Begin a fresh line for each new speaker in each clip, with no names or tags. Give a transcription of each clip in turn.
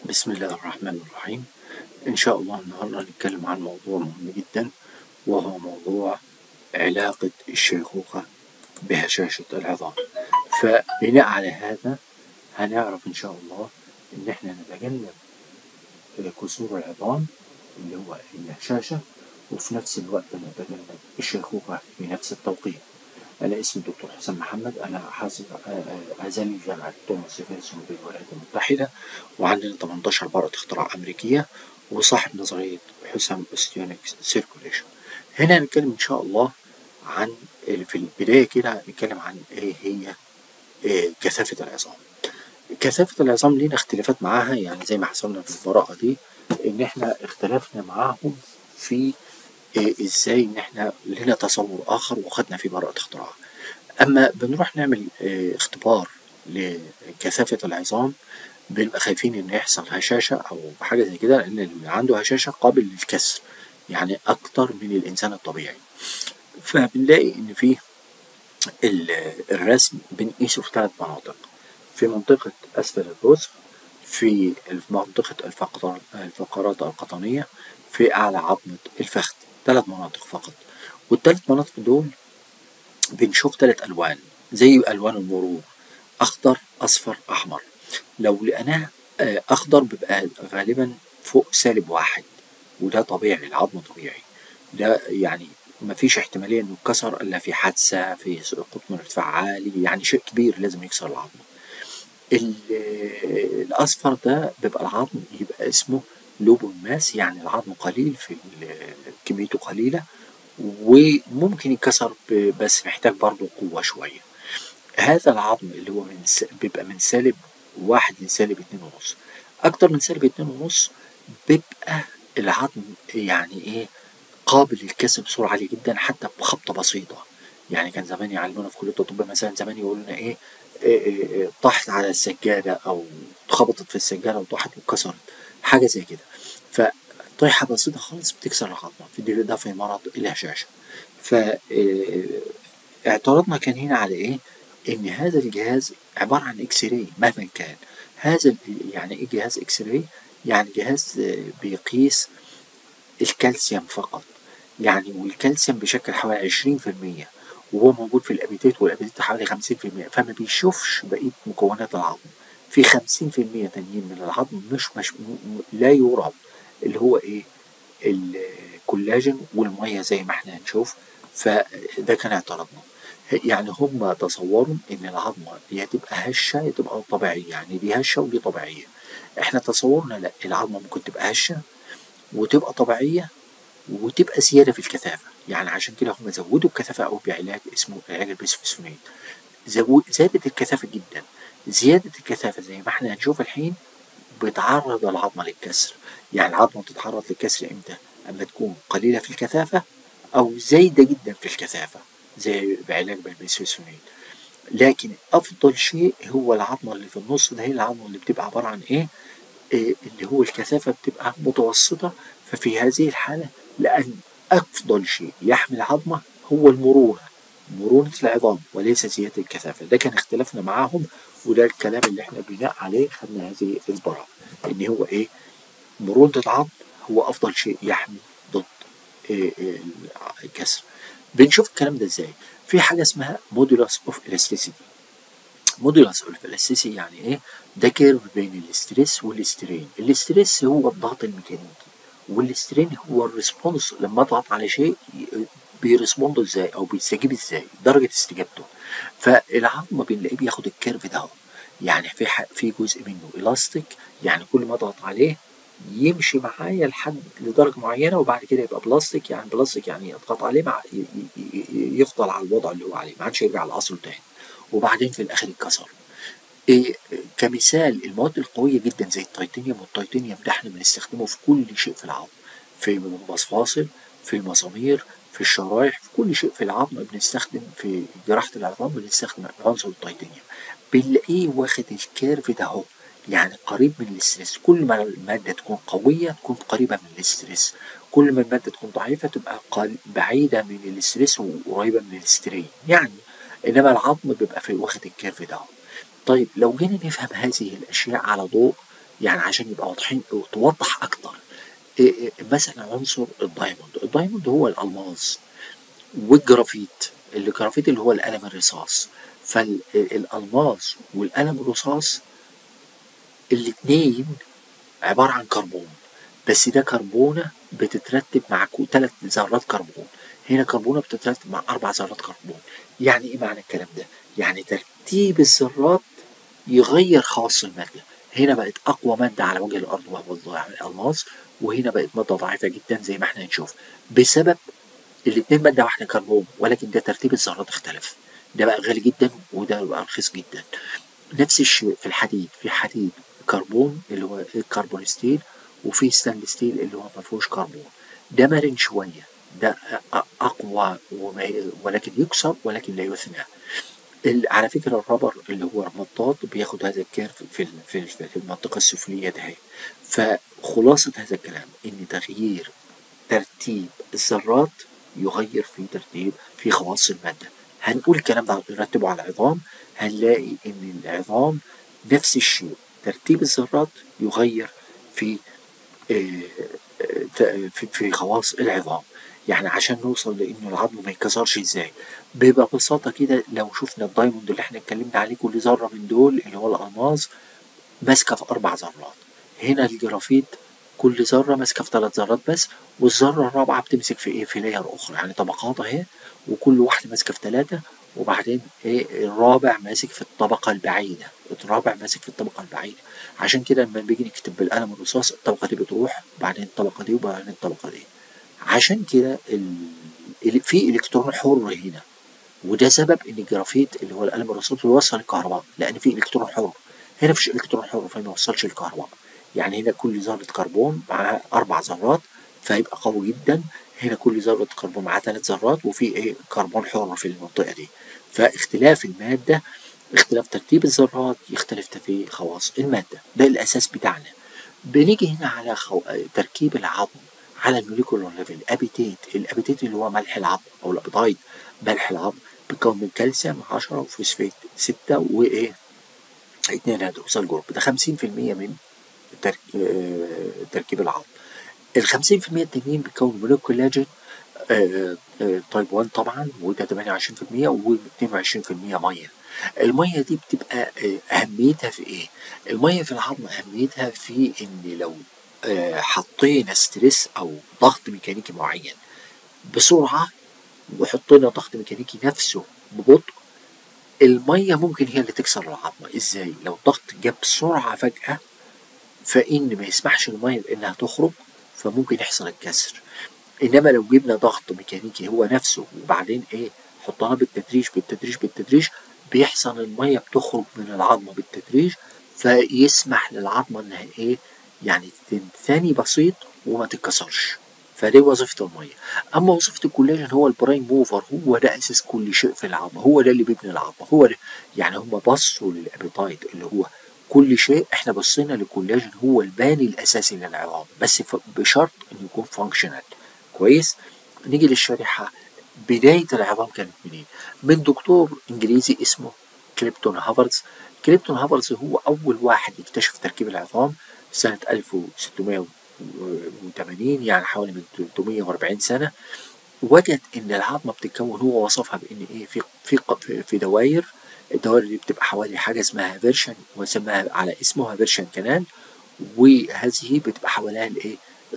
بسم الله الرحمن الرحيم إن شاء الله النهاردة هنتكلم عن موضوع مهم جدا وهو موضوع علاقة الشيخوخة بهشاشة العظام فبناء على هذا هنعرف إن شاء الله إن إحنا نتجنب كسور العظام اللي هو الهشاشة وفي نفس الوقت نتجنب الشيخوخة في نفس التوقيت أنا اسمي الدكتور حسن محمد أنا حاصل أزالي جامعة توماس جيفرسون بالولايات المتحدة وعندنا 18 براءة اختراع أمريكية وصاحب نظرية حسام أستيونيك سيركوليشن هنا هنتكلم إن شاء الله عن في البداية كده هنتكلم عن إيه هي إيه كثافة العظام كثافة العظام لينا اختلافات معاها يعني زي ما حصلنا في البراءة دي إن إحنا اختلفنا معاهم في إيه ازاي ان احنا لنا تصور اخر وخدنا فيه براءة اختراع اما بنروح نعمل إيه اختبار لكثافة العظام بنبقى خايفين ان يحصل هشاشة او حاجة زي كده لان اللي عنده هشاشة قابل للكسر يعني اكتر من الانسان الطبيعي فبنلاقي ان في الرسم بنقيسه في ثلاث مناطق في منطقة اسفل الرسغ في منطقة الفقرات القطنية في اعلى عظمة الفخذ ثلاث مناطق فقط والثلاث مناطق دول بنشوف ثلاث الوان زي الوان المرور اخضر اصفر احمر لو لقيناه اخضر بيبقى غالبا فوق سالب واحد وده طبيعي العظم طبيعي ده يعني مفيش احتمالية انه يتكسر الا في حادثة في سقوط من ارتفاع عالي يعني شيء كبير لازم يكسر العظم الاصفر ده بيبقى العظم يبقى اسمه لوب ماس يعني العظم قليل في كميته قليلة وممكن يتكسر بس محتاج برضه قوة شوية هذا العظم اللي هو من س... بيبقى من سالب واحد لسالب اتنين ونص أكتر من سالب اتنين ونص بيبقى العظم يعني إيه قابل للكسر بسرعة عالية جدا حتى بخبطة بسيطة يعني كان زمان يعلمونا في كلية الطب مثلا زمان يقولوا لنا إيه, إيه, إيه طاحت على السجادة أو اتخبطت في السجادة وطاحت واتكسرت حاجة زي كده فطيحة بسيطة خالص بتكسر العظمة في ده في مرض الهشاشة فاعتراضنا كان هنا على ايه ان هذا الجهاز عبارة عن اكس راي مهما كان هذا يعني ايه جهاز اكس راي يعني جهاز بيقيس الكالسيوم فقط يعني والكالسيوم بشكل حوالي عشرين في المية وهو موجود في الابيتيت والابيتيت حوالي خمسين في المية فما بيشوفش بقية مكونات العظم في خمسين في المية تانيين من العظم مش, مش لا يرى اللي هو ايه الكولاجين والمية زي ما احنا هنشوف فده كان اعتراضنا يعني هم تصوروا ان العظمة يا تبقى هشة يا تبقى طبيعية يعني دي هشة ودي طبيعية احنا تصورنا لا العظمة ممكن تبقى هشة وتبقى طبيعية وتبقى زيادة في الكثافة يعني عشان كده هم زودوا الكثافة أو بعلاج اسمه علاج البسفوسفونات زادت الكثافة جدا زيادة الكثافة زي ما احنا هنشوف الحين بتعرض العظمة للكسر يعني العظمة تتعرض للكسر امتى؟ اما تكون قليلة في الكثافة او زايدة جدا في الكثافة زي بعلاج بالبيسوسونين لكن افضل شيء هو العظمة اللي في النص ده هي العظمة اللي بتبقى عبارة عن ايه؟ إيه اللي هو الكثافة بتبقى متوسطة ففي هذه الحالة لأن أفضل شيء يحمي العظمة هو المرونة مرونة العظام وليس زيادة الكثافة ده كان اختلافنا معاهم وده الكلام اللي احنا بناء عليه خدنا هذه البراءة ان هو ايه مرونة العظم هو افضل شيء يحمي ضد إيه إيه الكسر بنشوف الكلام ده ازاي في حاجة اسمها مودولس اوف الاستيسيتي مودولس اوف الاستيسيتي يعني ايه ده كيرف بين الاستريس والاسترين الاستريس هو الضغط الميكانيكي والاسترين هو الريسبونس لما اضغط على شيء بيرسبوند ازاي او بيستجيب ازاي درجة استجابته فالعظم بنلاقيه بياخد الكيرف ده يعني في في جزء منه الاستيك يعني كل ما اضغط عليه يمشي معايا لحد لدرجه معينه وبعد كده يبقى بلاستيك يعني بلاستيك يعني اضغط عليه مع يفضل على الوضع اللي هو عليه ما عادش يرجع لاصله تاني وبعدين في الاخر يتكسر إيه كمثال المواد القويه جدا زي التيتانيوم والتيتانيوم ده احنا بنستخدمه في كل شيء في العظم في المفاصل في المسامير في الشرايح في كل شيء في العظم بنستخدم في جراحة العظام بنستخدم عنصر التيتانيوم بنلاقيه واخد الكيرف ده اهو يعني قريب من الاسترس كل ما المادة تكون قوية تكون قريبة من الاسترس كل ما المادة تكون ضعيفة تبقى بعيدة من الاسترس وقريبة من الاسترين يعني انما العظم بيبقى في واخد الكيرف ده طيب لو جينا نفهم هذه الاشياء على ضوء يعني عشان يبقى واضحين توضح اكتر إيه إيه مثلا عنصر الدايموند الدايموند هو الالماس والجرافيت الجرافيت اللي هو القلم الرصاص فالالماس والقلم الرصاص الاتنين عبارة عن كربون بس ده كربونة بتترتب مع ثلاث ذرات كربون هنا كربونة بتترتب مع أربع ذرات كربون يعني إيه معنى الكلام ده؟ يعني ترتيب الذرات يغير خواص المادة هنا بقت أقوى مادة على وجه الأرض وهو الألماس وهنا بقت مادة ضعيفة جدا زي ما احنا هنشوف بسبب الاتنين مادة واحدة كربون ولكن ده ترتيب الذرات اختلف ده بقى غالي جدا وده بقى رخيص جدا نفس الشيء في الحديد في حديد كربون اللي هو الكربون ستيل وفي ستانلس ستيل اللي هو ما فيهوش كربون ده مرن شوية ده أقوى ولكن يكسر ولكن لا يثنى على فكرة الرابر اللي هو المطاط بياخد هذا الكيرف في في في المنطقة السفلية ده فخلاصة هذا الكلام إن تغيير ترتيب الذرات يغير في ترتيب في خواص المادة هنقول الكلام ده نرتبه على العظام هنلاقي إن العظام نفس الشيء ترتيب الذرات يغير في في في خواص العظام يعني عشان نوصل لان العظم ما يتكسرش ازاي ببساطه كده لو شفنا الدايموند اللي احنا اتكلمنا عليه كل ذره من دول اللي هو الالماس ماسكه في اربع ذرات هنا الجرافيت كل ذره ماسكه في ثلاث ذرات بس والذره الرابعه بتمسك في ايه في لاير اخرى يعني طبقات اهي وكل واحده ماسكه في ثلاثه وبعدين ايه الرابع ماسك في الطبقه البعيده الرابع ماسك في الطبقه البعيده عشان كده لما بيجي نكتب بالقلم الرصاص الطبقه دي بتروح بعدين الطبقه دي وبعدين الطبقه دي عشان كده في الكترون حر هنا وده سبب ان الجرافيت اللي هو القلم الرصاص بيوصل الكهرباء لان في الكترون حر هنا مفيش الكترون حر فما يوصلش الكهرباء يعني هنا كل ذره كربون مع اربع ذرات فيبقى قوي جدا هنا كل ذره كربون معاها ثلاث ذرات وفي ايه كربون حر في المنطقه دي فاختلاف الماده اختلاف ترتيب الذرات يختلف في خواص الماده ده الاساس بتاعنا بنيجي هنا على خو... تركيب العظم على الموليكولر ليفل ابيتيت الابيتيت اللي هو ملح العظم او الابيتايد ملح العظم بيتكون من كالسيوم 10 وفوسفات 6 وايه 2 هيدروكسيل جروب ده 50% من ترك... تركيب العظم ال 50% التانيين بيكون من الكولاجين تايب 1 طبعا وده 28% و 22% ميه الميه دي بتبقى اهميتها في ايه الميه في العظم اهميتها في ان لو حطينا ستريس او ضغط ميكانيكي معين بسرعه وحطينا ضغط ميكانيكي نفسه ببطء الميه ممكن هي اللي تكسر العظمه ازاي لو الضغط جاب بسرعه فجاه فان ما يسمحش الميه انها تخرج فممكن يحصل الكسر انما لو جبنا ضغط ميكانيكي هو نفسه وبعدين ايه حطناه بالتدريج بالتدريج بالتدريج بيحصل الميه بتخرج من العظمه بالتدريج فيسمح للعظمه انها ايه يعني تنثني بسيط وما تتكسرش فدي وظيفة المية أما وظيفة الكولاجين هو البرايم موفر هو ده أساس كل شيء في العظم هو ده اللي بيبني العظم هو ده يعني هم بصوا للأبيتايد اللي هو كل شيء احنا بصينا للكولاجين هو الباني الأساسي للعظام بس بشرط إنه يكون فانكشنال كويس نيجي للشريحة بداية العظام كانت منين؟ من دكتور إنجليزي اسمه كليبتون هافرز كليبتون هافرز هو أول واحد يكتشف تركيب العظام سنة 1680 يعني حوالي من 340 سنة وجد إن العظمة بتتكون هو وصفها بإن إيه في في في دواير الدوائر دي بتبقى حوالي حاجة اسمها فيرشن وسماها على اسمها فيرشن كانال وهذه بتبقى حواليها الإيه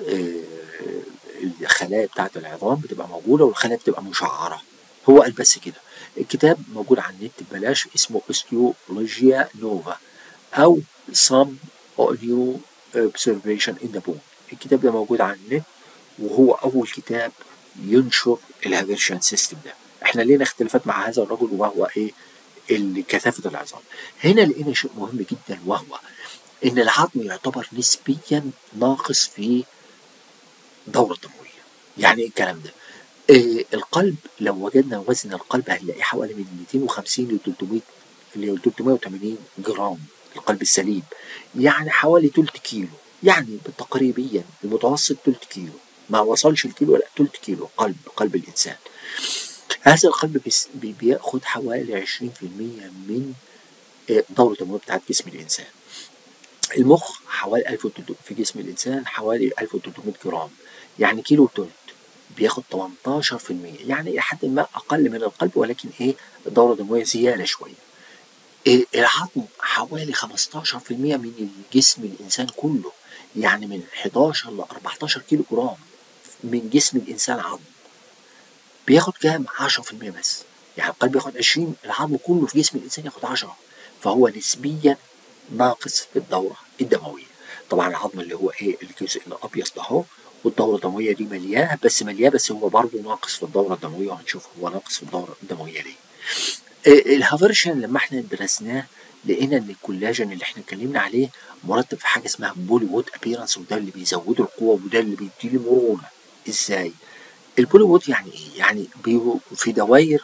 الخلايا بتاعت العظام بتبقى موجودة والخلايا بتبقى مشعرة هو قال بس كده الكتاب موجود على النت ببلاش اسمه استيولوجيا نوفا أو some new observation in the bone الكتاب ده موجود على النت وهو أول كتاب ينشر الهافيرشن سيستم ده احنا لينا اختلافات مع هذا الرجل وهو ايه كثافة العظام هنا لقينا شيء مهم جدا وهو ان العظم يعتبر نسبيا ناقص في دورة دموية يعني ايه الكلام ده إيه القلب لو وجدنا وزن القلب هنلاقيه حوالي من 250 ل 300 ل 380 جرام القلب السليم يعني حوالي تلت كيلو يعني تقريبيا المتوسط تلت كيلو ما وصلش الكيلو لا تلت كيلو قلب قلب الانسان هذا القلب بياخد حوالي 20% من دورة الدموية بتاعت جسم الإنسان المخ حوالي 1300 في جسم الانسان حوالي 1300 جرام يعني كيلو تلت بياخد 18% يعني الى حد ما اقل من القلب ولكن ايه الدوره الدمويه زياده شويه إيه العظم حوالي 15% من الجسم الانسان كله يعني من 11 ل 14 كيلو جرام من جسم الانسان عظم بياخد كام 10% بس يعني القلب بياخد 20 العظم كله في جسم الانسان ياخد 10 فهو نسبيا ناقص في الدوره الدمويه طبعا العظم اللي هو ايه الجزء الابيض ده اهو والدوره الدمويه دي ملياه بس ملياه بس هو برضه ناقص في الدوره الدمويه وهنشوف هو ناقص في الدوره الدمويه ليه إيه الهافرشن لما احنا درسناه لقينا ان الكولاجين اللي احنا اتكلمنا عليه مرتب في حاجه اسمها بولي وود ابيرنس وده اللي بيزوده القوه وده اللي بيديله مرونه ازاي البولي وود يعني ايه يعني بي- في دواير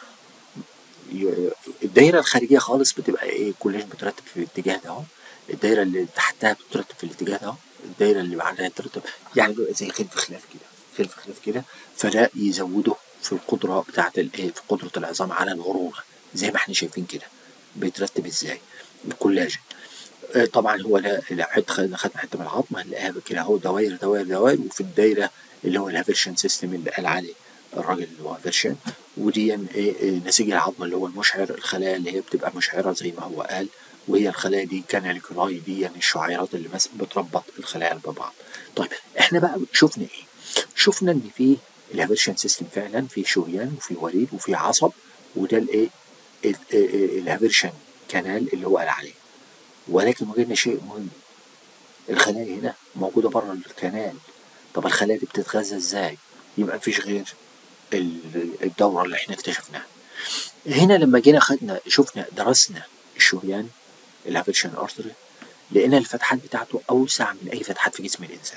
ي- الدايره الخارجيه خالص بتبقى ايه الكولاجين بترتب في الاتجاه ده اهو الدايره اللي تحتها بترتب في الاتجاه ده اهو الدايره اللي بعدها ترتب يعني بيبقى زي خلف خلاف كده خلف خلاف كده فده يزوده في القدره بتاعت الايه في قدره العظام على المرونه زي ما احنا شايفين كده بيترتب ازاي الكولاجين آه، طبعا هو ده اللي حت- خدنا خدنا حته من العظم هنلاقيها كده اهو دوائر دوائر دوائر وفي الدايره اللي هو الهافرشن سيستم اللي قال عليه الراجل اللي هو هافرشن ودي إيه- إيه نسيج العظم اللي هو المشعر الخلايا اللي هي بتبقى مشعره زي ما هو قال وهي الخلايا دي كاناليكولاي دي يعني الشعيرات اللي مس- بتربط الخلايا ببعض طيب احنا بقى شفنا ايه شفنا ان في الهافرشن سيستم فعلا في شريان وفي وريد وفي عصب وده الايه ال- ال- ال- الهافرشن كانال اللي هو قال عليه ولكن وجدنا شيء مهم الخلايا هنا موجودة بره الكنال طب الخلايا دي بتتغذى ازاي يبقى مفيش غير ال- الدورة اللي احنا اكتشفناها هنا لما جينا خدنا شفنا درسنا الشريان الافيرشن ارتري لقينا الفتحات بتاعته اوسع من اي فتحات في جسم الانسان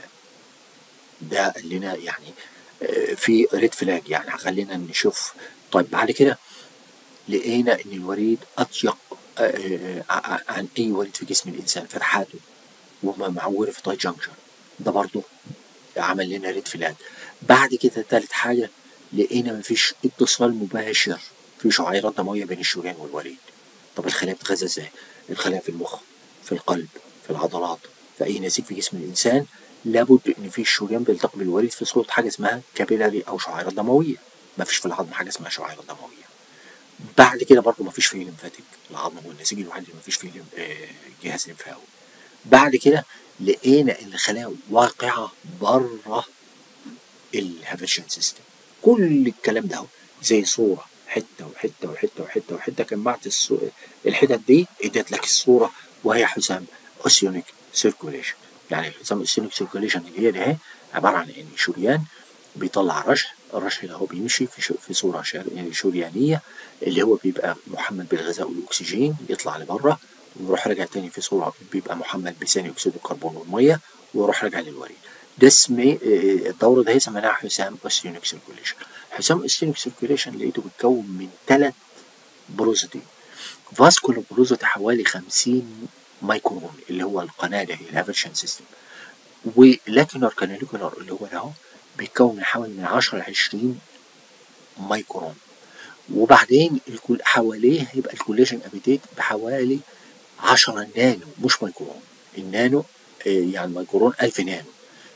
ده قال لنا يعني آه، في ريد فلاج يعني خلينا نشوف طيب بعد كده لقينا ان الوريد اضيق آه، آه، آه، عن اي وريد في جسم الانسان فتحاته ومعوره في تاي جانكشن ده برضه عمل لنا ريد فلاج بعد كده تالت حاجه لقينا مفيش اتصال مباشر في شعيرات دمويه بين الشريان والوريد طب الخلايا بتتغذى ازاي الخلايا في المخ في القلب في العضلات في اي نسيج في جسم الانسان لابد ان في الشريان بيلتقي بالوريد في صوره حاجه اسمها كابيلاري او شعيرات دمويه مفيش في العظم حاجه اسمها شعيرات دمويه بعد كده برضه مفيش فيه ليمفاتيك العظم هو النسيج الوحيد اللي مفيش فيه لم- آه، جهاز لمفاوي بعد كده لقينا ان الخلايا واقعه بره الهافرشن سيستم كل الكلام ده اهو زي صوره حته وحته وحته وحته وحته جمعت الصو... الحتت دي ادت لك الصوره وهي حسام اوسيونيك سيركوليشن يعني حسام اوسيونيك سيركوليشن اللي هي ده اهي عباره عن ان شريان بيطلع رشح الرشح ده هو بيمشي في, شو... في صوره شر... شريانيه اللي هو بيبقى محمل بالغذاء والاكسجين يطلع لبره ويروح راجع تاني في صوره بيبقى محمل بثاني اكسيد الكربون والميه ويروح راجع للوريد ده اسمه آه، الدوره ده هي سميناها حسام اوسيونيك سيركوليشن حسام اوسيونيك سيركوليشن لقيته بيتكون من ثلاث بروزيتي فاسكولار بروزيتي حوالي 50 مايكرون اللي هو القناه ده الهافرشن سيستم ولكنر كاناليكولار اللي هو ده اهو بيتكون من حوالي من 10 ل 20 مايكرون وبعدين الكل حواليه هيبقى الكولاجين ابيتيت بحوالي 10 نانو مش مايكرون النانو آه، يعني مايكرون 1000 نانو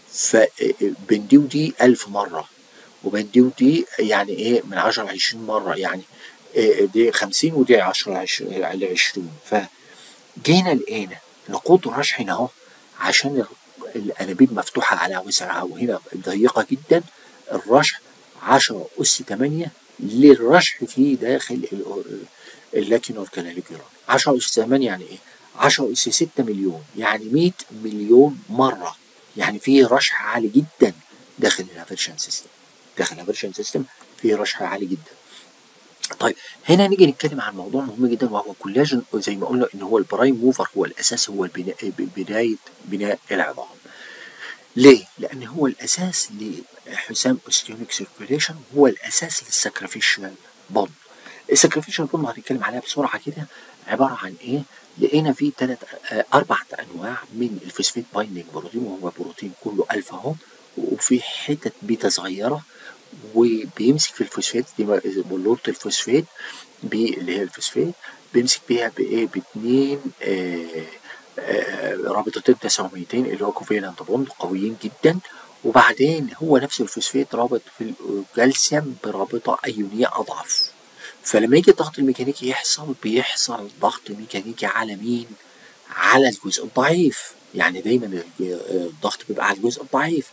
فبين دي ودي 1000 مرة وبين دي ودي يعني ايه من 10 ل 20 مرة يعني آه، دي 50 ودي 10 ل 20 فجينا لقينا نقود الرشح هنا اهو عشان ال- الانابيب مفتوحة على وسعها وهنا ضيقة جدا الرشح 10 أس 8 للرشح في داخل ال- اللاكينور كاناليكولار 10 أس 8 يعني إيه؟ 10 أس 6 مليون يعني 100 مليون مرة يعني في رشح عالي جدا داخل الهافرشن سيستم داخل الهافرشن سيستم في رشح عالي جدا طيب هنا نيجي نتكلم عن موضوع مهم جدا وهو كولاجين زي ما قلنا ان هو البرايم موفر هو الاساس هو البناء بدايه بناء العظام ليه؟ لأن هو الأساس لحسام أوستيونيك سيركوليشن هو الأساس للسكرفيشال بوند. السكرفيشال بوند هنتكلم عليها بسرعة كده عبارة عن إيه؟ لقينا فيه ثلاث أربع أنواع من الفوسفيت بايندينج بروتين وهو بروتين كله ألفا أهو وفي حتت بيتا صغيرة وبيمسك في الفوسفات دي بلورة الفوسفات بي اللي هي الفوسفات بيمسك بيها بإيه؟ باتنين آه آه، رابطتين تساهميتين اللي هو كوفيلنت بوند قويين جدا وبعدين هو نفس الفوسفات رابط في الكالسيوم برابطة أيونية أضعف فلما يجي الضغط الميكانيكي يحصل بيحصل ضغط ميكانيكي على مين؟ على الجزء الضعيف يعني دايما الضغط بيبقى على الجزء الضعيف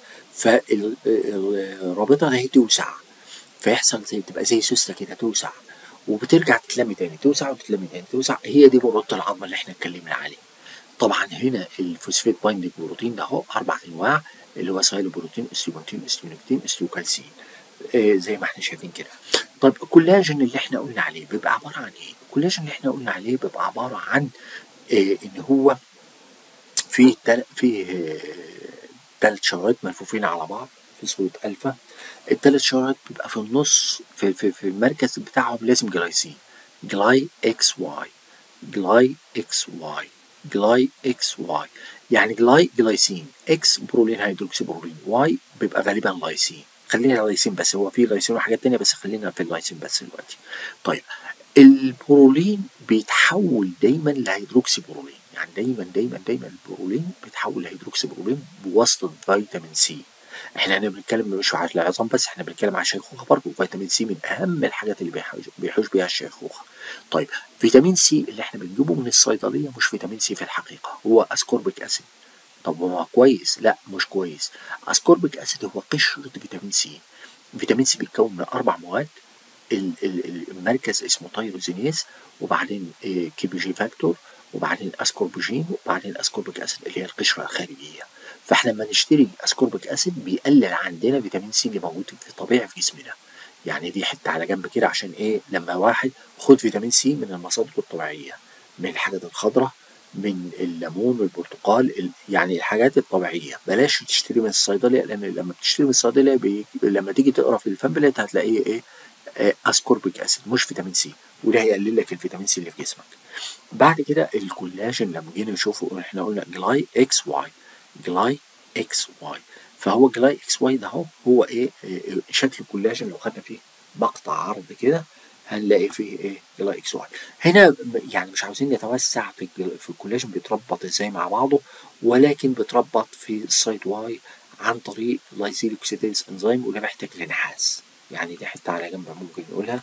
فالرابطة دي توسع فيحصل زي تبقى زي سوسته كده توسع وبترجع تتلم تاني توسع وتتلم تاني توسع هي دي مرونة العظمة اللي احنا اتكلمنا عليه طبعا هنا الفوسفات بايندنج بروتين ده اهو اربع انواع اللي هو سايلو بروتين استيوبروتين استيونكتين استيوكالسين آه زي ما احنا شايفين كده طيب الكولاجين اللي احنا قلنا عليه بيبقى عباره عن ايه الكولاجين اللي احنا قلنا عليه بيبقى عباره عن آه ان هو فيه تل... فيه ثلاث شرايط ملفوفين على بعض في صوره الفا الثلاث شرايط بيبقى في النص في, في, في المركز بتاعهم لازم جلايسين جلاي اكس واي جلاي اكس واي جلاي اكس واي يعني جلاي جلايسين اكس برولين هيدروكسي برولين واي بيبقى غالبا لايسين خلينا لايسين بس هو في لايسين وحاجات تانية بس خلينا في اللايسين بس دلوقتي طيب البرولين بيتحول دايما لهيدروكسي برولين يعني دايما دايما دايما البرولين بيتحول لهيدروكسي برولين بواسطه فيتامين سي احنا هنا بنتكلم مش على العظام بس احنا بنتكلم على الشيخوخه برضه فيتامين سي من اهم الحاجات اللي بيحوش بيها الشيخوخه طيب فيتامين سي اللي احنا بنجيبه من الصيدليه مش فيتامين سي في الحقيقه هو اسكوربيك اسيد طب هو كويس لا مش كويس اسكوربيك اسيد هو قشره فيتامين سي فيتامين سي بيتكون من اربع مواد المركز اسمه تايروزينيز وبعدين كي جي فاكتور وبعدين اسكوربوجين وبعدين اسكوربيك اسيد اللي هي القشره الخارجيه فاحنا لما نشتري اسكوربيك اسيد بيقلل عندنا فيتامين سي اللي موجود في طبيعي في جسمنا يعني دي حته على جنب كده عشان ايه لما واحد خد فيتامين سي من المصادر الطبيعيه من الحاجات الخضراء من الليمون والبرتقال يعني الحاجات الطبيعيه بلاش تشتري من الصيدليه لان لما بتشتري من الصيدليه بي... لما تيجي تقرا في الفامبلت هتلاقيه ايه آه اسكوربيك اسيد مش فيتامين سي وده هيقلل لك الفيتامين سي اللي في جسمك بعد كده الكولاجين لما جينا نشوفه احنا قلنا جلاي اكس واي جلاي اكس واي فهو جلاي اكس واي ده هو هو ايه, إيه شكل الكولاجين لو خدنا فيه مقطع عرض كده هنلاقي فيه ايه جلاي اكس واي هنا يعني مش عاوزين نتوسع في في الكولاجين بيتربط ازاي مع بعضه ولكن بيتربط في السايد واي عن طريق لايزيل اوكسيديز انزيم وده محتاج لنحاس يعني دي حته على جنب ممكن نقولها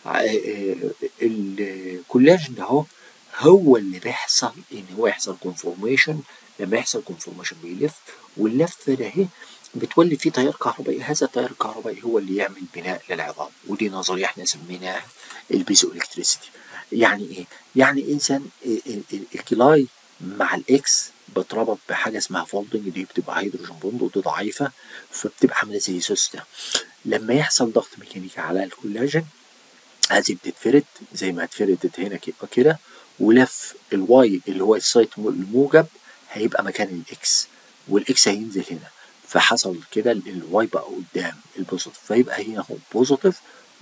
الكولاجين ده هو هو اللي بيحصل ان هو يحصل كونفورميشن لما يحصل كونفورميشن بيلف واللف ده اهي بتولد فيه تيار كهربائي هذا التيار الكهربائي هو اللي يعمل بناء للعظام ودي نظريه احنا سميناها البيزو الكتريسيتي يعني ايه يعني انسان الكلاي مع الاكس بتربط بحاجه اسمها فولدنج دي بتبقى هيدروجين بوند ودي ضعيفه فبتبقى عامله زي سوسته لما يحصل ضغط ميكانيكي على الكولاجين هذه بتتفرد زي ما اتفردت هنا كده ولف الواي اللي هو السايت الموجب هيبقى مكان الاكس والاكس هينزل هنا فحصل كده الواي بقى قدام البوزيتيف فيبقى هنا هو بوزيتيف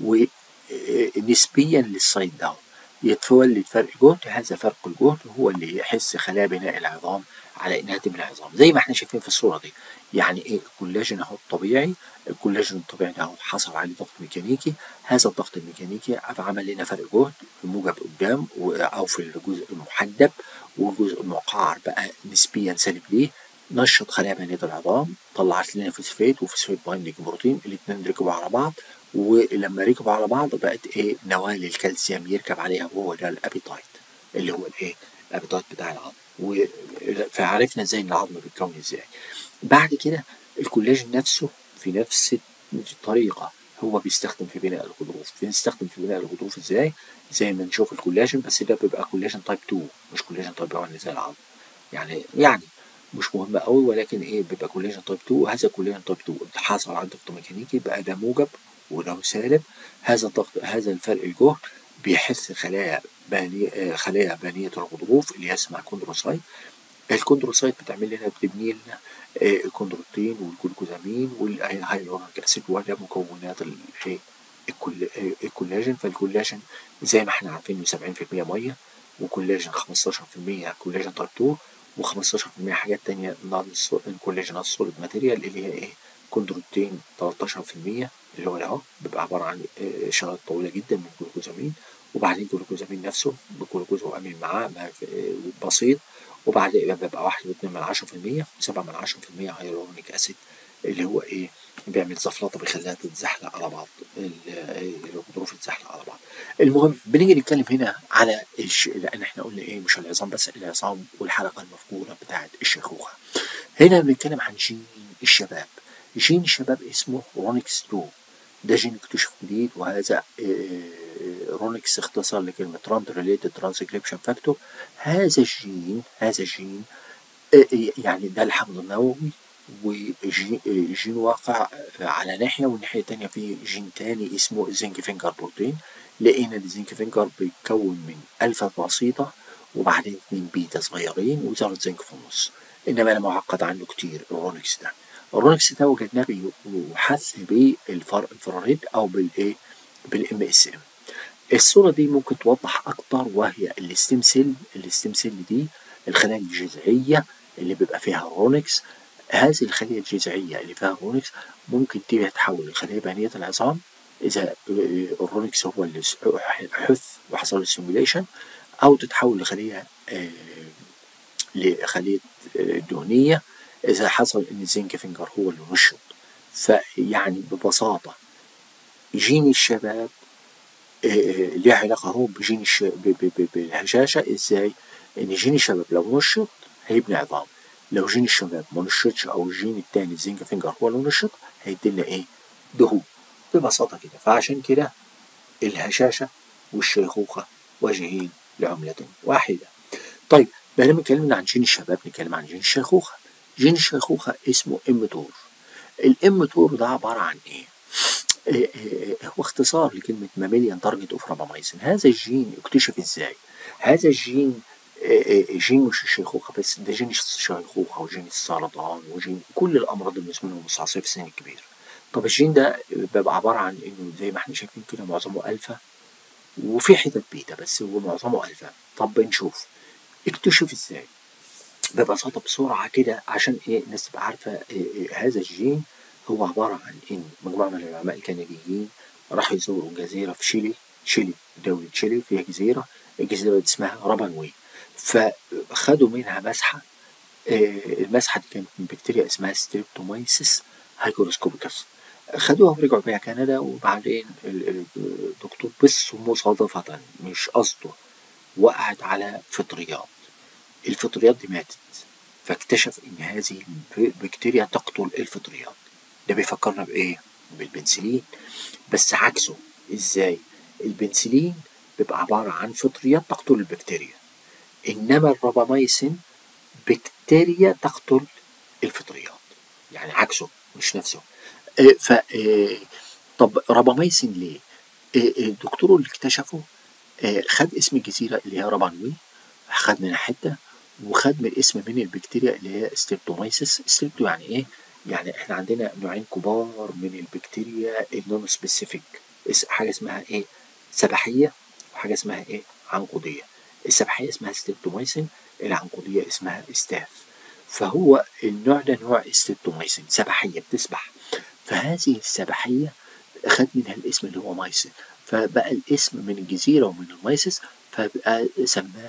ونسبيا للسايد داون يتولد فرق جهد هذا فرق الجهد هو اللي يحس خلايا بناء العظام على انها تبني عظام زي ما احنا شايفين في الصوره دي يعني ايه الكولاجين اهو الطبيعي الكولاجين الطبيعي ده حصل عليه ضغط ميكانيكي هذا الضغط الميكانيكي عمل لنا فرق جهد الموجب قدام او في الجزء المحدب والجزء المقعر بقى نسبيا سالب ليه نشط خلايا بنية العظام طلعت لنا فوسفات وفوسفات بايندنج بروتين الاثنين ركبوا على بعض ولما ركبوا على بعض بقت ايه نواه للكالسيوم يركب عليها وهو ده الابيتايت اللي هو الايه الابيتايت بتاع العظم فعرفنا ازاي ان العظم بيتكون ازاي بعد كده الكولاجين نفسه في نفس الطريقة هو بيستخدم في بناء الغضروف بيستخدم في بناء الغضروف ازاي زي ما نشوف الكولاجين بس ده بيبقى كولاجين تايب 2 مش كولاجين تايب 1 زي العظم يعني يعني مش مهم قوي ولكن ايه بيبقى كولاجين تايب 2 وهذا كولاجين تايب 2 حصل على ضغط ميكانيكي بقى ده موجب وده سالب هذا الضغط هذا الفرق الجهد بيحس خلايا بانية خلايا بانية الغضروف اللي هي اسمها كوندروسايت الكوندروسايت بتعمل لنا بتبني لنا الكوندروتين والجلوكوزامين والهيلورونيك اسيد وده مكونات الكولاجين فالكولاجين زي ما احنا عارفين 70% ميه وكولاجين 15% كولاجين تايب 2 و15% حاجات تانية نون الكولاجين سوليد ماتيريال اللي هي ايه كوندروتين 13% اللي هو اهو بيبقى عبارة عن شرايط طويلة جدا من الجلوكوزامين وبعدين الجلوكوزامين نفسه بجلوكوز وامين معاه بسيط وبعد بيبقى واحد واتنين من عشرة في المية سبعة من عشرة في المية هيلورونيك أسيد اللي هو إيه بيعمل زفلطة بيخليها تتزحلق على بعض الغضروف تتزحلق على بعض المهم بنيجي نتكلم هنا على الش... لأن احنا قلنا إيه مش العظام بس العظام والحلقة المفقودة بتاعة الشيخوخة هنا بنتكلم عن جين الشباب جين الشباب اسمه رونكس 2 ده جين اكتشف جديد وهذا رونكس اختصار لكلمة ترانت ريليتد ترانسكريبشن فاكتور هذا الجين هذا الجين يعني ده الحمض النووي وجين واقع على ناحية والناحية التانية في جين تاني اسمه الزنك فينجر بروتين لقينا الزنك فينجر بيتكون من ألفا بسيطة وبعدين اتنين بيتا صغيرين وذرة زنك في النص إنما أنا معقد عنه كتير الرونكس ده الرونكس ده وجدناه بيحث بالانفراريد أو بالإيه بالإم اس إم الصورة دي ممكن توضح أكتر وهي الستيم سيل الستيم سيل دي الخلايا الجذعية اللي بيبقى فيها رونكس هذه الخلية الجذعية اللي فيها رونكس ممكن تيجي تحول لخلية بنية العظام إذا الرونكس هو اللي حث وحصل له سيميوليشن أو تتحول لخلية لخلية دهنية إذا حصل إن الزنك فينجر هو اللي نشط فيعني ببساطة جين الشباب ليه علاقة هو بجين الش... ب... ب... بالهشاشة إزاي؟ إن جين الشباب لو نشط هيبني عظام لو جين الشباب ما نشطش أو الجين التاني الزنك فينجر هو اللي نشط هيدينا إيه؟ دهون ببساطة كده فعشان كده الهشاشة والشيخوخة وجهين لعملة واحدة طيب بينما اتكلمنا عن جين الشباب نتكلم عن جين الشيخوخة جين الشيخوخة اسمه ام تور الام تور ده عبارة عن ايه؟ إيه إيه هو اختصار لكلمة ماميليان تارجت اوف رابامايسين هذا الجين اكتشف ازاي؟ هذا الجين إيه جين مش الشيخوخة بس ده جين الشيخوخة وجين السرطان وجين كل الأمراض المزمنة والمستعصية في السن الكبير طب الجين ده بيبقى عبارة عن انه زي ما احنا شايفين كده معظمه ألفا وفي حتت بيتا بس هو معظمه ألفا طب بنشوف اكتشف ازاي ببساطة بسرعة كده عشان ايه الناس تبقى عارفة إيه إيه هذا الجين هو عبارة عن ان مجموعة من العلماء الكنديين راحوا يزوروا جزيرة في شيلي شيلي دولة شيلي فيها جزيرة الجزيرة دي اسمها رابانوي فخدوا منها مسحة إيه المسحة دي كانت من بكتيريا اسمها ستريبتومايسيس هايكروسكوبيكس خدوها ورجعوا بيها كندا وبعدين الدكتور بس مصادفة مش قصده وقعت على فطريات الفطريات دي ماتت فاكتشف ان هذه البكتيريا تقتل الفطريات ده بيفكرنا بايه بالبنسلين بس عكسه ازاي البنسلين بيبقى عبارة عن فطريات تقتل البكتيريا انما الرابامايسين بكتيريا تقتل الفطريات يعني عكسه مش نفسه إيه ف إيه طب رابامايسين ليه إيه الدكتور اللي اكتشفه خد اسم الجزيرة اللي هي رابانوي خد منها حتة وخد من اسم من البكتيريا اللي هي ستريبتومايسيس ستريبتو يعني ايه؟ يعني احنا عندنا نوعين كبار من البكتيريا النون سبيسيفيك حاجة اسمها ايه؟ سبحية وحاجة اسمها ايه؟ عنقودية السبحية اسمها ستريبتومايسين العنقودية اسمها استاف فهو النوع ده نوع ستريبتومايسين سبحية بتسبح فهذه السبحية خد منها الاسم اللي هو مايسين فبقى الاسم من الجزيرة ومن المايسس فبقى سماه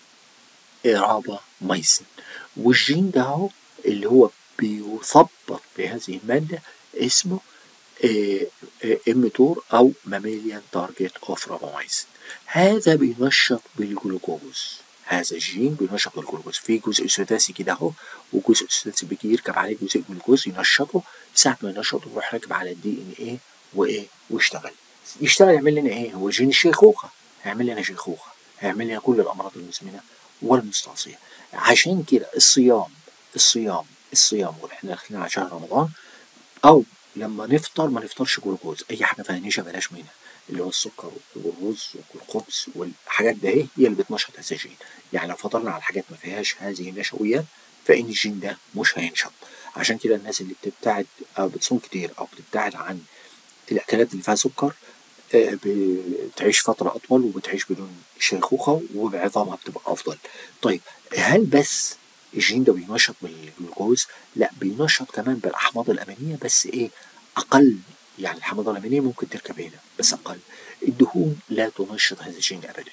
إرابة مايسن والجين ده هو اللي هو بيثبط بهذه المادة اسمه إميتور أو ماميليان تارجت أوف رابامايسين هذا بينشط بالجلوكوز هذا الجين بينشط بالجلوكوز في جزء سداسي كده اهو وجزء سداسي بيجي يركب عليه جزء جلوكوز ينشطه ساعة ما ينشطه يروح راكب على الدي ان ايه وايه ويشتغل يشتغل يعمل لنا ايه هو جين الشيخوخة هيعمل لنا شيخوخة هيعمل لنا كل الأمراض المزمنة والمستعصية عشان كده الصيام الصيام الصيام واحنا داخلين على شهر رمضان أو لما نفطر ما نفطرش جلوكوز أي حاجة فيها نشا بلاش منها اللي هو السكر والرز والخبز والحاجات ده هي اللي بتنشط هذا الجين يعني لو فطرنا على حاجات ما فيهاش هذه النشويات فإن الجين ده مش هينشط عشان كده الناس اللي بتبتعد أو بتصوم كتير أو بتبتعد عن الأكلات اللي فيها سكر بتعيش فترة أطول وبتعيش بدون شيخوخة وبعظامها بتبقى أفضل طيب هل بس الجين ده بينشط بالجلوكوز؟ لا بينشط كمان بالأحماض الأمينية بس إيه أقل يعني الحماضة الأمينية ممكن تركب هنا بس أقل الدهون لا تنشط هذا الجين أبدا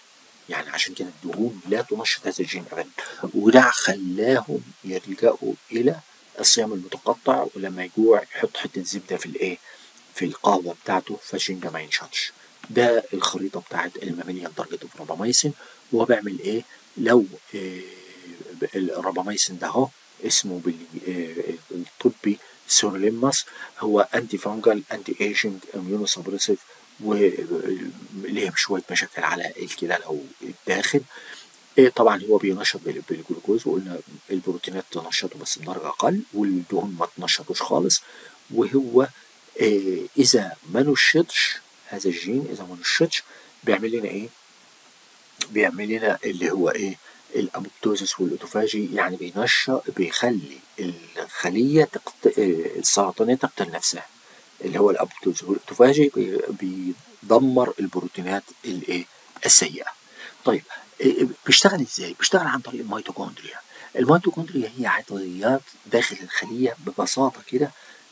يعني عشان كده الدهون لا تنشط هذا الجين ابدا وده خلاهم يلجأوا الى الصيام المتقطع ولما يجوع يحط حته زبده في الايه في القهوه بتاعته فالجين ده ما ينشطش ده الخريطه بتاعت الماميليان تارجت اوف رابامايسين وهو بيعمل ايه لو آه الرابامايسين ده اهو اسمه بالطبي سورليماس هو انتي فانجل انتي ايجنج اميونو سبريسيف وليه شويه مشاكل على الكلى لو اتاخد إيه طبعا هو بينشط بالجلوكوز وقلنا البروتينات تنشطه بس بدرجه اقل والدهون ما تنشطوش خالص وهو إيه اذا ما نشطش هذا الجين اذا ما نشطش بيعمل لنا ايه؟ بيعمل لنا اللي هو ايه؟ الابوبتوزيس والاوتوفاجي يعني بينشط بيخلي الخليه تقت... السرطانيه تقتل نفسها اللي هو الابوبتوزيس والاوتوفاجي بيدمر البروتينات الايه؟ السيئه. طيب بيشتغل ازاي؟ بيشتغل عن طريق الميتوكوندريا. الميتوكوندريا هي عضويات داخل الخليه ببساطه كده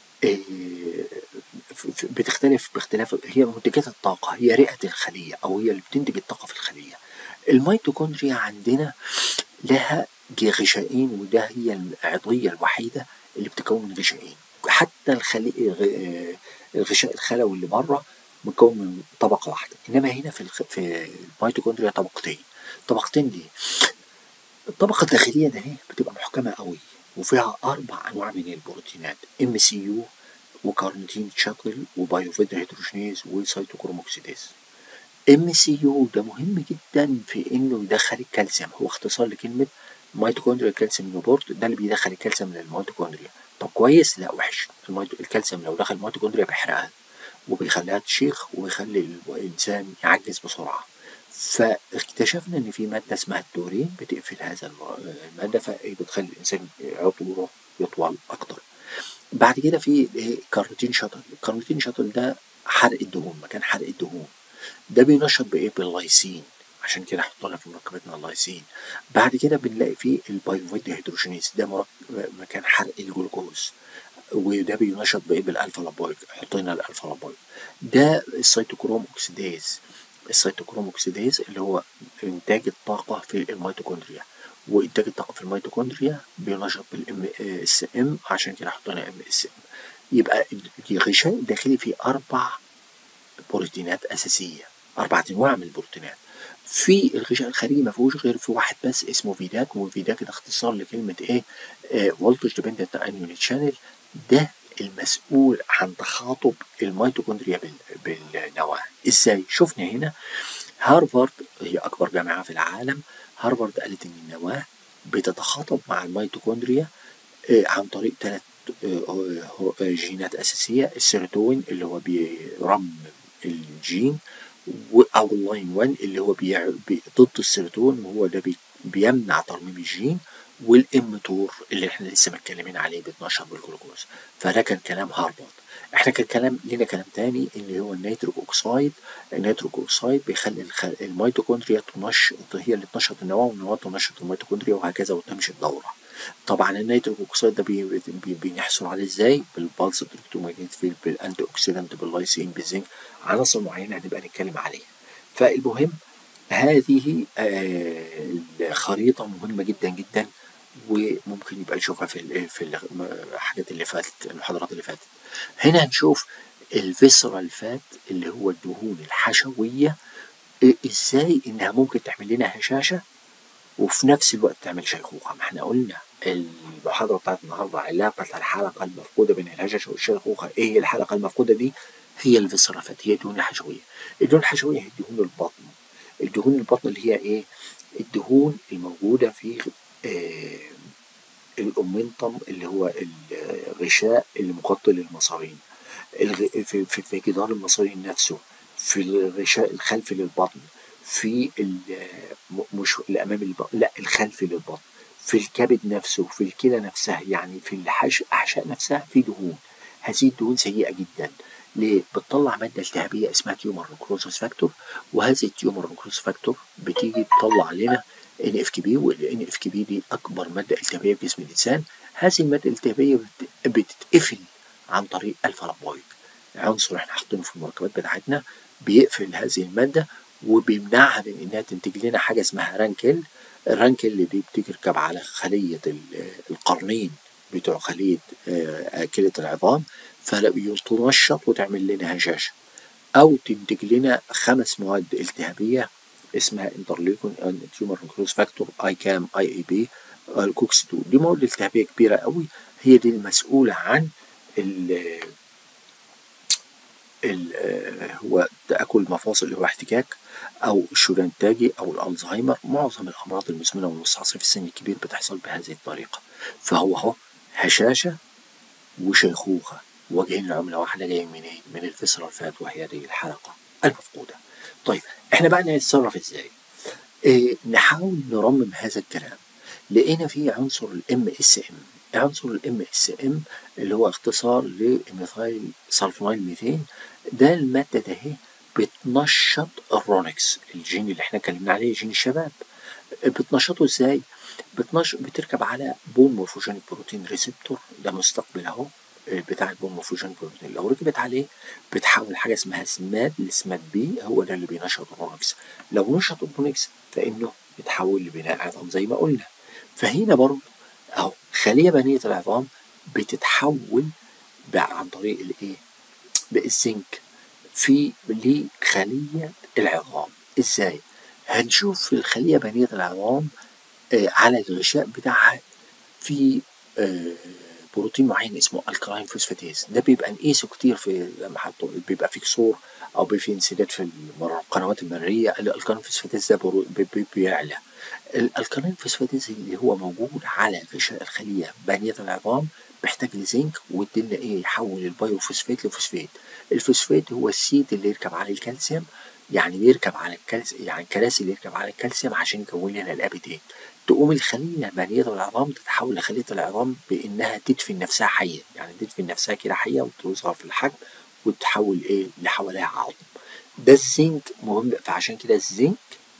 بتختلف باختلاف هي منتجات الطاقة هي رئة الخلية أو هي اللي بتنتج الطاقة في الخلية الميتوكوندريا عندنا لها غشائين وده هي العضوية الوحيدة اللي بتكون من غشائين حتى الخلي... الغشاء الخلوي اللي بره مكون من طبقة واحدة إنما هنا في الخ... في الميتوكوندريا طبقتين طبقتين دي الطبقة الداخلية ده بتبقى محكمة قوي وفيها أربع أنواع من البروتينات ام سي يو وكارنيتين شاتل وبايوفيد هيدروجينيز وسيتوكروم اوكسيديز ام سي يو ده مهم جدا في انه يدخل الكالسيوم هو اختصار لكلمه ميتوكوندريا كالسيوم نوبورت ده اللي بيدخل الكالسيوم للميتوكوندريا طب كويس لا وحش الميتو... الكالسيوم لو دخل الميتوكوندريا بيحرقها وبيخليها تشيخ وبيخلي الانسان يعجز بسرعه فاكتشفنا ان في ماده اسمها التورين بتقفل هذا الماده فبتخلي الانسان عطوره يطول اكتر بعد كده في كارنيتين شاتل الكارنيتين شاتل ده حرق الدهون مكان حرق الدهون ده بينشط بايه باللايسين عشان كده حطينا في مركبتنا اللايسين بعد كده بنلاقي فيه البايوفيد هيدروجينيز ده مكان حرق الجلوكوز وده بينشط بايه بالالفا لابويك حطينا الالفا لابويك ده السيتوكروم اوكسيديز السيتوكروم اوكسيديز اللي هو انتاج الطاقه في الميتوكوندريا وانتاج الطاقه في الميتوكوندريا بينشط بالام اس ام عشان كده حطينا ام اس ام يبقى الغشاء الداخلي فيه اربع بروتينات اساسيه اربع انواع من البروتينات في الغشاء الخارجي ما فيهوش غير في واحد بس اسمه فيداك وفيداك ده اختصار لكلمه ايه فولتج ديبندنت انيون شانل ده المسؤول عن تخاطب الميتوكوندريا بالنواه ازاي شفنا هنا هارفارد هي اكبر جامعه في العالم هارفارد قالت ان النواه بتتخاطب مع الميتوكوندريا عن طريق ثلاث جينات اساسيه السيروتونين اللي هو بيرمم الجين او اللاين 1 اللي هو بيع... ضد السيروتونين وهو ده بي... بيمنع ترميم الجين والامتور اللي احنا لسه متكلمين عليه بيتنشط بالجلوكوز فده كان كلام هارفارد احنا كان كلام لنا كلام تاني اللي هو النيتروك اوكسايد النيتروك اوكسايد بيخلي الخ... الميتوكوندريا تنشط هي اللي تنشط النواه والنواه تنشط الميتوكوندريا وهكذا وتمشي الدوره طبعا النيتروك اوكسايد ده بي... بي... بنحصل عليه ازاي بالبلس الكترومagnetic فيلد بالانتي اوكسيدنت باللايسين بالزنك عناصر معينه هنبقى نتكلم عليها فالمهم هذه آه الخريطه مهمه جدا جدا وممكن يبقى نشوفها في في الحاجات اللي فاتت المحاضرات اللي فاتت هنا هنشوف الفيسرال فات اللي هو الدهون الحشويه ازاي انها ممكن تعمل لنا هشاشه وفي نفس الوقت تعمل شيخوخه ما احنا قلنا المحاضره بتاعت النهارده علاقه الحلقه المفقوده بين الهشاشه والشيخوخه ايه هي الحلقه المفقوده دي هي الفيسرال فات هي الدهون الحشويه الدهون الحشويه هي دهون البطن الدهون البطن اللي هي ايه الدهون الموجوده في آه الأومنتم اللي هو الغشاء اللي مغطي للمصارين في, في, في جدار المصارين نفسه في الغشاء الخلفي للبطن في مش الأمامي للبطن لا الخلفي للبطن في الكبد نفسه في الكلى نفسها يعني في الأحشاء نفسها في دهون هذه الدهون سيئة جدا ليه؟ بتطلع مادة التهابية اسمها تيومر نكروزس فاكتور وهذه التيومر نكروزس فاكتور بتيجي تطلع لنا ان اف كي بي والان اف كي بي دي اكبر ماده التهابيه في جسم الانسان هذه الماده الالتهابيه بتتقفل عن طريق الفا لابويك عنصر احنا حاطينه في المركبات بتاعتنا بيقفل هذه الماده وبيمنعها من انها تنتج لنا حاجه اسمها رانكل الرانكل اللي دي بتركب على خليه ال- القرنين بتوع خليه آه، اكله العظام فتنشط وتعمل لنا هشاشه او تنتج لنا خمس مواد التهابيه اسمها انترليكون تيومر انكلوز فاكتور اي كام اي اي بي الكوكس 2 دي مواد التهابيه كبيره قوي هي دي المسؤوله عن ال ال- آه، هو تاكل المفاصل اللي هو احتكاك او الشريان التاجي او الالزهايمر معظم الامراض المزمنه والمستعصيه في السن الكبير بتحصل بهذه الطريقه فهو اهو هشاشه وشيخوخه وجهين العمله واحده جاي منين؟ من الفسرة الفات وهي دي الحلقه المفقوده. طيب احنا بقى نتصرف ازاي؟ إيه نحاول نرمم هذا الكلام لقينا فيه عنصر الام اس ام عنصر الام اس ام اللي هو اختصار لميثايل سلفونيل ميثين ده الماده ده اهي بتنشط الرونكس الجين اللي احنا اتكلمنا عليه جين الشباب بتنشطه ازاي؟ بتنش... بتركب على بون مورفوجينيك بروتين ريسبتور ده مستقبل اهو بتاع البون مورفوجينيك بروتين لو ركبت عليه بتحول حاجه اسمها سماد لسماد بي هو ده اللي بينشط الرونكس لو نشط الرونكس فانه يتحول لبناء عظام زي ما قلنا فهنا برضه اهو خليه بنيه العظام بتتحول بقى عن طريق الايه؟ بالزنك في لخليه العظام ازاي؟ هنشوف في الخليه بنيه العظام آه على الغشاء بتاعها في آه بروتين معين اسمه الكلاين فوسفاتيز ده بيبقى نقيسه كتير في لما حطوا بيبقى في كسور او بيبقى في انسداد في المر- القنوات المريه الالكلاين فوسفاتيز ده برو- بي- بي- بيعلى الالكلاين فوسفاتيز اللي هو موجود على غشاء الخليه بنيه العظام بيحتاج لزنك ويدينا ايه يحول البايوفوسفات لفوسفات الفوسفات هو السيت اللي يركب عليه الكالسيوم يعني بيركب على الكالسيوم يعني الكراسي اللي يركب على الكالسيوم عشان يكون لنا الابيتيت تقوم الخليه بنيه العظام تتحول لخليه العظام بانها تدفن نفسها حيه يعني تدفن نفسها كده حيه وتصغر في الحجم وتتحول ايه اللي حواليها عظم ده الزنك مهم فعشان كده الزنك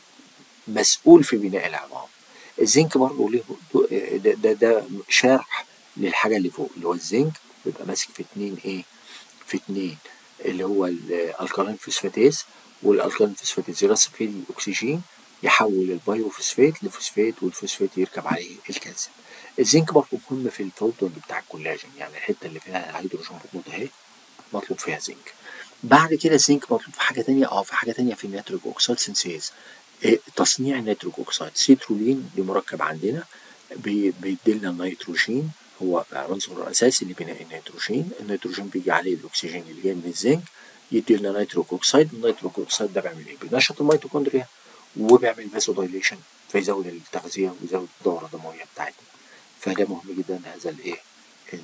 مسؤول في بناء العظام الزنك برضه ليه دو- ده, ده, ده شرح للحاجه اللي فوق اللي هو الزنك بيبقى ماسك في اتنين ايه في اتنين اللي هو الالكالين فوسفاتيز والالكالين فوسفاتيز يرسب فيه الاكسجين يحول البايوفوسفات لفوسفات والفوسفات يركب عليه الكالسيوم الزنك برضه مهم في الفولدنج بتاع الكولاجين يعني الحته اللي فيها هيدروجين بطنط اهي مطلوب فيها زنك بعد كده الزنك مطلوب في حاجه تانية اه في حاجه تانية في النيتروج اوكسيد سينسيز إيه تصنيع النيتروج اوكسيد سيترولين دي مركب عندنا بي- بيديلنا النيتروجين هو العنصر الاساسي لبناء النيتروجين النيتروجين بيجي عليه الاكسجين اللي جاي من الزنك يدي لنا نيتروك اوكسيد النيتروك اوكسيد ده بيعمل ايه بينشط الميتوكوندريا وبيعمل فاسو دايليشن فيزود التغذيه ويزود الدوره الدمويه بتاعتنا فده مهم جدا هذا الايه ال-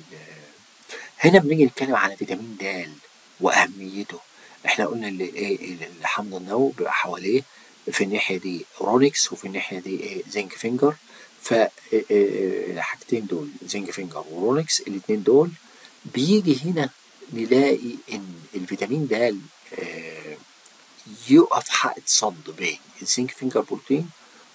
هنا بنيجي نتكلم على فيتامين د واهميته احنا قلنا اللي ايه الحمض النووي بيبقى حواليه في الناحيه دي رونكس وفي الناحيه دي ايه زنك فينجر فالحاجتين دول زنك فينجر ورونكس الاثنين دول بيجي هنا نلاقي ان الفيتامين د آه، يقف حائط صد بين الزنك فينجر بروتين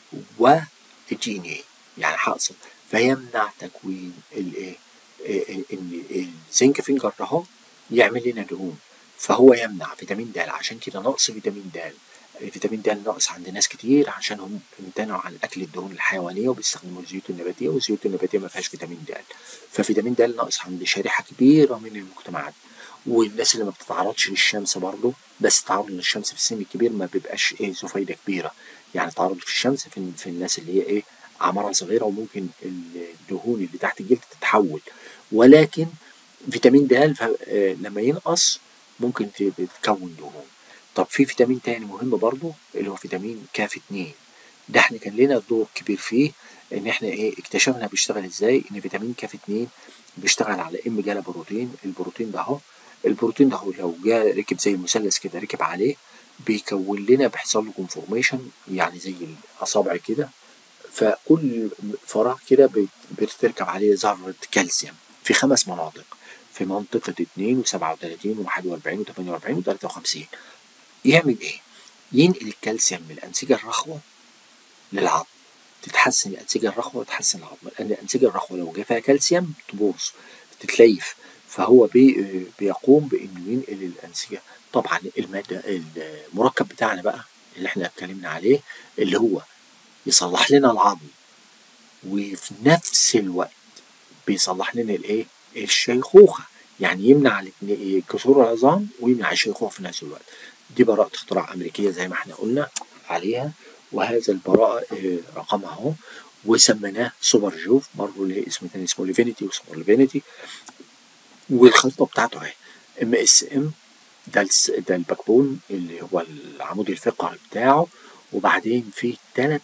والجي ان اي يعني حائط صد فيمنع تكوين الايه آه، ان الزنك فينجر ده اهو يعمل لنا دهون فهو يمنع فيتامين د عشان كده نقص فيتامين د الفيتامين د ناقص عند ناس كتير عشان هم امتنعوا عن اكل الدهون الحيوانيه وبيستخدموا الزيوت النباتيه والزيوت النباتيه ما فيهاش فيتامين د ففيتامين د ناقص عند شريحه كبيره من المجتمعات والناس اللي ما بتتعرضش للشمس برضه بس التعرض للشمس في السن الكبير ما بيبقاش ايه ذو فايده كبيره يعني التعرض في الشمس في, في الناس اللي هي ايه اعمارها صغيره وممكن الدهون اللي تحت الجلد تتحول ولكن فيتامين د لما ينقص ممكن تتكون دهون طب في فيتامين تاني مهم برضه اللي هو فيتامين كاف 2 ده احنا كان لنا دور كبير فيه ان احنا ايه اكتشفنا بيشتغل ازاي ان فيتامين كاف 2 بيشتغل على ام جالا بروتين البروتين ده اهو البروتين ده هو لو جاء ركب زي المثلث كده ركب عليه بيكون لنا بيحصل له كونفورميشن يعني زي الاصابع كده فكل فراغ كده بتركب عليه ذره كالسيوم في خمس مناطق في منطقة 2 و37 و41 و48 و53 يعمل ايه؟ ينقل الكالسيوم من الأنسجة الرخوة للعظم تتحسن الأنسجة الرخوة وتحسن العظم لأن الأنسجة الرخوة لو جه فيها كالسيوم تبوظ تتليف فهو بي بيقوم بإنه ينقل الأنسجة طبعا المادة المركب بتاعنا بقى اللي احنا اتكلمنا عليه اللي هو يصلح لنا العظم وفي نفس الوقت بيصلح لنا الايه الشيخوخة يعني يمنع الاتنين- كسور العظام ويمنع الشيخوخة في نفس الوقت دي براءة اختراع أمريكية زي ما احنا قلنا عليها وهذا البراءة آه، رقمها اهو وسميناه سوبر جوف برضه ليه اسم تاني اسمه ليفينيتي وسوبر ليفينيتي والخطة بتاعته اهي ام اس ام ده الس- ده الباك بون اللي هو العمود الفقري بتاعه وبعدين فيه ثلاث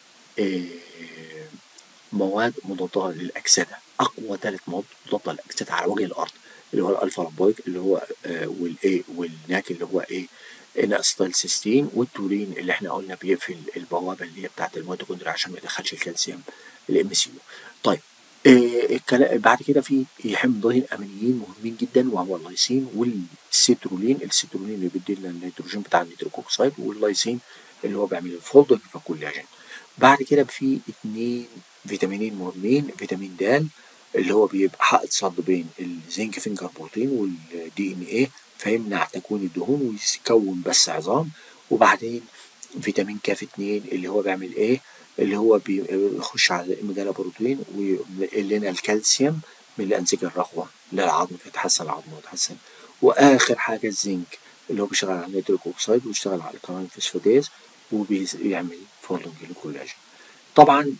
مواد مضادة للأكسدة أقوى ثلاث مواد مضادة للأكسدة على وجه الأرض اللي هو الألفا لابويك اللي هو آه، والإيه والناك اللي هو إيه انستالسيستين والتورين اللي احنا قلنا بيقفل البوابة اللي هي بتاعت الميتوكوندريا عشان ما يدخلش الكالسيوم الام سي يو طيب آه، الكلا- بعد كده في حمضين امينيين مهمين جدا وهو اللايسين والسيترولين السيترولين اللي بيدي لنا النيتروجين بتاع النيتروكوكسيد واللايسين اللي هو بيعمل الفولدنج في كولاجين بعد كده في اتنين فيتامينين مهمين فيتامين د اللي هو بيبقى حائط صد بين الزنك فينجر بروتين والدي ان ايه فيمنع تكوين الدهون ويكون بس عظام وبعدين فيتامين كاف 2 اللي هو بيعمل ايه اللي هو بيخش على الميجالا بروتين ويقل لنا الكالسيوم من الانسجه الرخوه للعظم فيتحسن العظم ويتحسن واخر حاجه الزنك اللي هو بيشتغل على النيتريك اوكسيد ويشتغل على الكرين فوسفاتيز وبيعمل فولدنج للكولاجين طبعا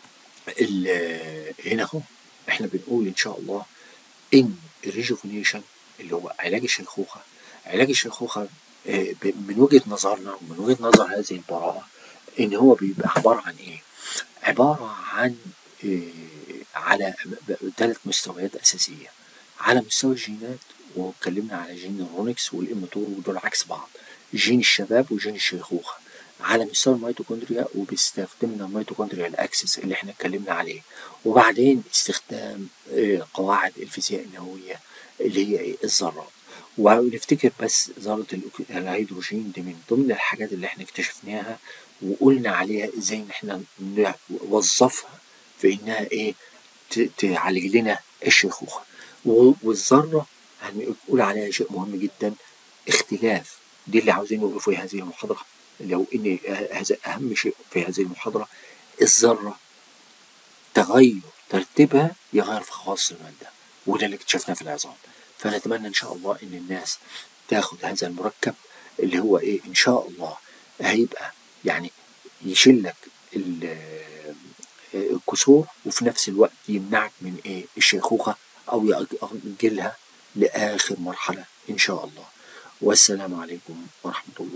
ال- هنا اهو احنا بنقول ان شاء الله ان الريجوفينيشن اللي هو علاج الشيخوخه علاج الشيخوخه آه، ب- من وجهه نظرنا ومن وجهه نظر هذه البراءه ان هو بيبقى عباره عن ايه؟ عباره عن آه، على ثلاث مستويات اساسيه على مستوى الجينات واتكلمنا على جين الرونكس والاماتور ودول عكس بعض جين الشباب وجين الشيخوخه على مستوى الميتوكوندريا وبيستخدمنا الميتوكوندريا الاكسس اللي احنا اتكلمنا عليه وبعدين استخدام آه، قواعد الفيزياء النوويه اللي هي إيه؟ الذرات ونفتكر بس ذرة الأك- الهيدروجين دي من ضمن الحاجات اللي احنا اكتشفناها وقلنا عليها ازاي ان احنا نوظفها في انها ايه ت- تعالج لنا الشيخوخة و- والذرة هنقول عليها شيء مهم جدا اختلاف دي اللي عاوزين نقوله في هذه المحاضرة لو ان هذا اهم شيء في هذه المحاضرة الذرة تغير ترتيبها يغير في خواص المادة وده اللي اكتشفناه في العظام فنتمنى ان شاء الله ان الناس تاخد هذا المركب اللي هو ايه ان شاء الله هيبقى يعني يشيل لك ال- الكسور وفي نفس الوقت يمنعك من ايه الشيخوخة او يأجلها لآخر مرحلة ان شاء الله والسلام عليكم ورحمة الله